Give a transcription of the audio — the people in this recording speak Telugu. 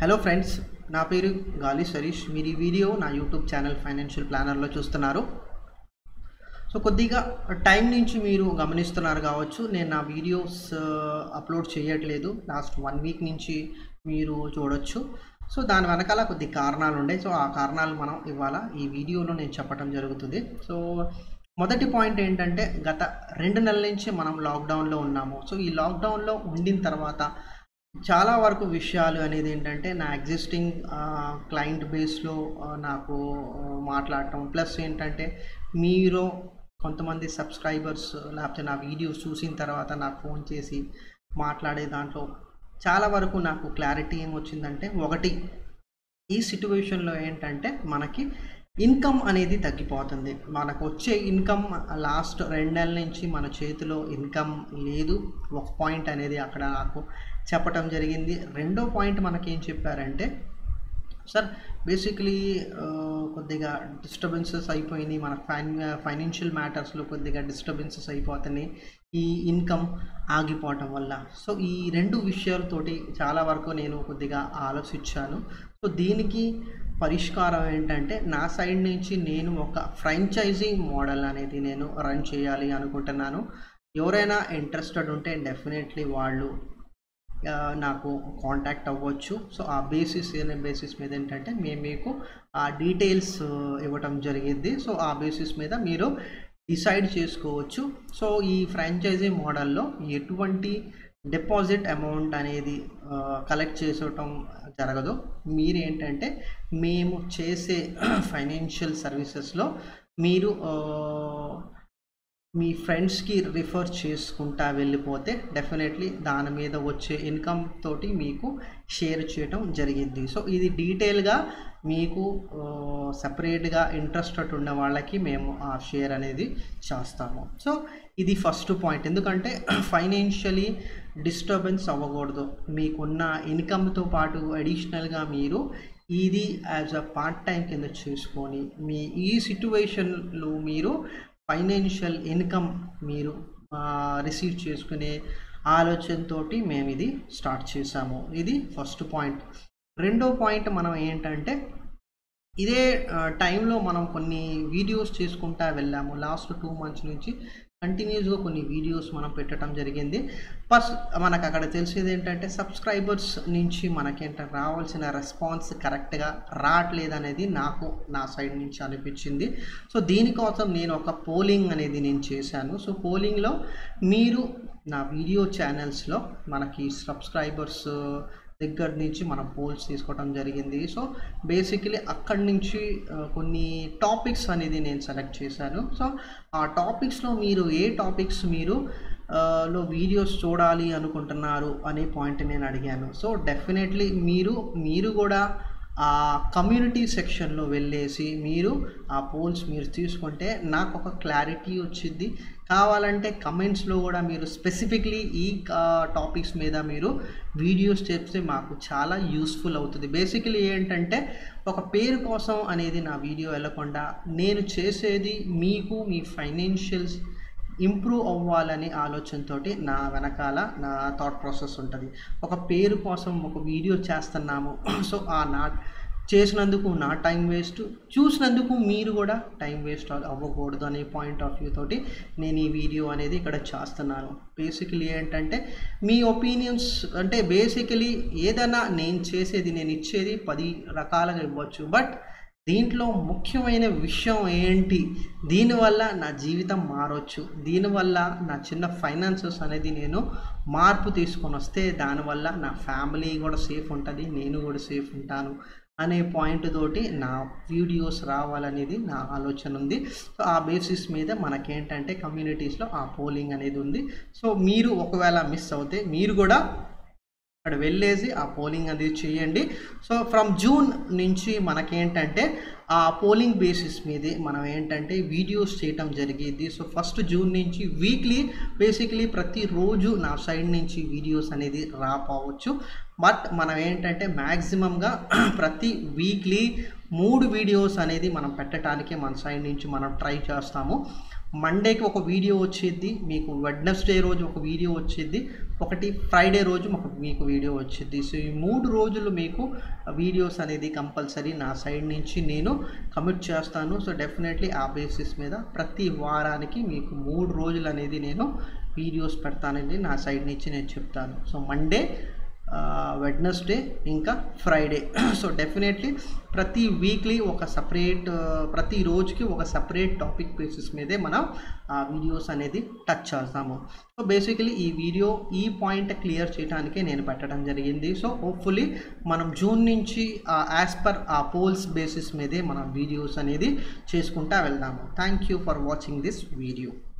హలో ఫ్రెండ్స్ నా పేరు గాలి సరీష్ మీరు ఈ వీడియో నా యూట్యూబ్ ఛానల్ ఫైనాన్షియల్ ప్లానర్లో చూస్తున్నారు సో కొద్దిగా టైం నుంచి మీరు గమనిస్తున్నారు కావచ్చు నేను నా వీడియోస్ అప్లోడ్ చేయట్లేదు లాస్ట్ వన్ వీక్ నుంచి మీరు చూడొచ్చు సో దాని వెనకాల కొద్ది కారణాలు ఉండే సో ఆ కారణాలు మనం ఇవాళ ఈ వీడియోలో నేను చెప్పడం జరుగుతుంది సో మొదటి పాయింట్ ఏంటంటే గత రెండు నెలల నుంచి మనం లాక్డౌన్లో ఉన్నాము సో ఈ లాక్డౌన్లో ఉండిన తర్వాత చాలా వరకు విషయాలు అనేది ఏంటంటే నా ఎగ్జిస్టింగ్ క్లయింట్ బేస్లో నాకు మాట్లాడటం ప్లస్ ఏంటంటే మీరు కొంతమంది సబ్స్క్రైబర్స్ లేకపోతే నా వీడియోస్ చూసిన తర్వాత నాకు ఫోన్ చేసి మాట్లాడే దాంట్లో చాలా వరకు నాకు క్లారిటీ ఏమొచ్చిందంటే ఒకటి ఈ సిట్యువేషన్లో ఏంటంటే మనకి ఇన్కమ్ అనేది తగ్గిపోతుంది మనకు వచ్చే ఇన్కమ్ లాస్ట్ రెండు నెలల నుంచి మన చేతిలో ఇన్కమ్ లేదు ఒక పాయింట్ అనేది అక్కడ నాకు చెప్పటం జరిగింది రెండో పాయింట్ మనకేం చెప్పారంటే సార్ బేసిక్లీ కొద్దిగా డిస్టర్బెన్సెస్ అయిపోయినాయి మన ఫైన్ ఫైనాన్షియల్ మ్యాటర్స్లో కొద్దిగా డిస్టర్బెన్సెస్ అయిపోతున్నాయి ఈ ఇన్కమ్ ఆగిపోవటం వల్ల సో ఈ రెండు విషయాలతోటి చాలా వరకు నేను కొద్దిగా ఆలోచించాను సో దీనికి పరిష్కారం ఏంటంటే నా సైడ్ నుంచి నేను ఒక ఫ్రాంచైజీ మోడల్ అనేది నేను రన్ చేయాలి అనుకుంటున్నాను ఎవరైనా ఇంట్రెస్టెడ్ ఉంటే డెఫినెట్లీ వాళ్ళు నాకు కాంటాక్ట్ అవ్వచ్చు సో ఆ బేసిస్ అనే బేసిస్ మీద ఏంటంటే మేము మీకు ఆ డీటెయిల్స్ ఇవ్వటం జరిగింది సో ఆ బేసిస్ మీద మీరు డిసైడ్ చేసుకోవచ్చు సో ఈ ఫ్రాంచైజీ మోడల్లో ఎటువంటి డిపాజిట్ అమౌంట్ అనేది కలెక్ట్ చేసటం జరగదు మీరు ఏంటంటే మేము చేసే ఫైనాన్షియల్ సర్వీసెస్లో మీరు మీ ఫ్రెండ్స్కి రిఫర్ చేసుకుంటా వెళ్ళిపోతే డెఫినెట్లీ దాని మీద వచ్చే ఇన్కమ్ తోటి మీకు షేర్ చేయటం జరిగింది సో ఇది డీటెయిల్గా మీకు సపరేట్గా ఇంట్రెస్టెడ్ ఉన్న వాళ్ళకి మేము ఆ షేర్ అనేది చేస్తాము సో ఇది ఫస్ట్ పాయింట్ ఎందుకంటే ఫైనాన్షియలీ డిస్టర్బెన్స్ అవ్వకూడదు మీకున్న ఇన్కమ్తో పాటు అడిషనల్గా మీరు ఇది యాజ్ అ పార్ట్ టైం కింద చేసుకొని మీ ఈ సిట్యువేషన్లో మీరు ఫైనాన్షియల్ ఇన్కమ్ మీరు రిసీవ్ చేసుకునే ఆలోచనతో మేము ఇది స్టార్ట్ చేసాము ఇది ఫస్ట్ పాయింట్ రెండో పాయింట్ మనం ఏంటంటే ఇదే టైంలో మనం కొన్ని వీడియోస్ చేసుకుంటా వెళ్ళాము లాస్ట్ టూ మంత్స్ నుంచి కంటిన్యూస్గా కొన్ని వీడియోస్ మనం పెట్టడం జరిగింది ప్లస్ మనకు అక్కడ తెలిసేది ఏంటంటే సబ్స్క్రైబర్స్ నుంచి మనకేంటంటే రావాల్సిన రెస్పాన్స్ కరెక్ట్గా రావట్లేదు అనేది నాకు నా సైడ్ నుంచి అనిపించింది సో దీనికోసం నేను ఒక పోలింగ్ అనేది నేను చేశాను సో పోలింగ్లో మీరు నా వీడియో ఛానల్స్లో మనకి సబ్స్క్రైబర్స్ దగ్గర నుంచి మనం పోల్స్ తీసుకోవడం జరిగింది సో బేసికలీ అక్కడి నుంచి కొన్ని టాపిక్స్ అనేది నేను సెలెక్ట్ చేశాను సో ఆ టాపిక్స్లో మీరు ఏ టాపిక్స్ మీరు లో వీడియోస్ చూడాలి అనుకుంటున్నారు అనే పాయింట్ నేను అడిగాను సో డెఫినెట్లీ మీరు మీరు కూడా ఆ కమ్యూనిటీ సెక్షన్లో వెళ్ళేసి మీరు ఆ పోల్స్ మీరు తీసుకుంటే నాకు ఒక క్లారిటీ వచ్చింది కావాలంటే కమెంట్స్లో కూడా మీరు స్పెసిఫిక్లీ ఈ టాపిక్స్ మీద మీరు వీడియోస్ చేస్తే మాకు చాలా యూస్ఫుల్ అవుతుంది బేసికలీ ఏంటంటే ఒక పేరు కోసం అనేది నా వీడియో వెళ్ళకుండా నేను చేసేది మీకు మీ ఫైనాన్షియల్స్ ఇంప్రూవ్ అవ్వాలని ఆలోచనతో నా వెనకాల నా థాట్ ప్రాసెస్ ఉంటుంది ఒక పేరు కోసం ఒక వీడియో చేస్తున్నాము సో ఆ నా చేసినందుకు నా టైం వేస్ట్ చూసినందుకు మీరు కూడా టైం వేస్ట్ అవ్వకూడదు అనే పాయింట్ ఆఫ్ వ్యూ తోటి నేను ఈ వీడియో అనేది ఇక్కడ చేస్తున్నాను బేసికలీ ఏంటంటే మీ ఒపీనియన్స్ అంటే బేసికలీ ఏదైనా నేను చేసేది నేను ఇచ్చేది పది రకాలుగా ఇవ్వచ్చు బట్ దీంట్లో ముఖ్యమైన విషయం ఏంటి దీనివల్ల నా జీవితం మారవచ్చు దీనివల్ల నా చిన్న ఫైనాన్సెస్ అనేది నేను మార్పు తీసుకొని వస్తే దానివల్ల నా ఫ్యామిలీ కూడా సేఫ్ ఉంటుంది నేను కూడా సేఫ్ ఉంటాను అనే పాయింట్ తోటి నా వీడియోస్ రావాలనేది నా ఆలోచన ఉంది సో ఆ బేసిస్ మీద మనకేంటంటే కమ్యూనిటీస్లో ఆ పోలింగ్ అనేది ఉంది సో మీరు ఒకవేళ మిస్ అవుతే మీరు కూడా అక్కడ వెళ్ళేసి ఆ పోలింగ్ అనేది చేయండి సో ఫ్రమ్ జూన్ నుంచి మనకేంటంటే ఆ పోలింగ్ బేసిస్ మీదే మనం ఏంటంటే వీడియోస్ చేయటం జరిగేది సో ఫస్ట్ జూన్ నుంచి వీక్లీ బేసిక్లీ ప్రతిరోజు నా సైడ్ నుంచి వీడియోస్ అనేది రాపోవచ్చు బట్ మనం ఏంటంటే మ్యాక్సిమంగా ప్రతి వీక్లీ మూడు వీడియోస్ అనేది మనం పెట్టడానికి మన సైడ్ నుంచి మనం ట్రై చేస్తాము మండేకి ఒక వీడియో వచ్చింది మీకు వెడ్నెస్డే రోజు ఒక వీడియో వచ్చింది ఒకటి ఫ్రైడే రోజు మాకు మీకు వీడియో వచ్చింది సో ఈ మూడు రోజులు మీకు వీడియోస్ అనేది కంపల్సరీ నా సైడ్ నుంచి నేను కమిట్ చేస్తాను సో డెఫినెట్లీ ఆ బేసిస్ మీద ప్రతి వారానికి మీకు మూడు రోజులు అనేది నేను వీడియోస్ పెడతానని నా సైడ్ నుంచి నేను చెప్తాను సో మండే వెడ్నెస్డే ఇంకా ఫ్రైడే సో డెఫినెట్లీ ప్రతి వీక్లీ ఒక సపరేట్ ప్రతి రోజుకి ఒక సపరేట్ టాపిక్ బేసిస్ మీదే మనం ఆ వీడియోస్ అనేది టచ్ చేస్తాము సో బేసికలీ ఈ వీడియో ఈ పాయింట్ క్లియర్ చేయడానికే నేను పెట్టడం జరిగింది సో హోప్ఫుల్లీ మనం జూన్ నుంచి యాజ్ పర్ ఆ పోల్స్ బేసిస్ మీదే మనం వీడియోస్ అనేది చేసుకుంటా వెళ్దాము thank you for watching this video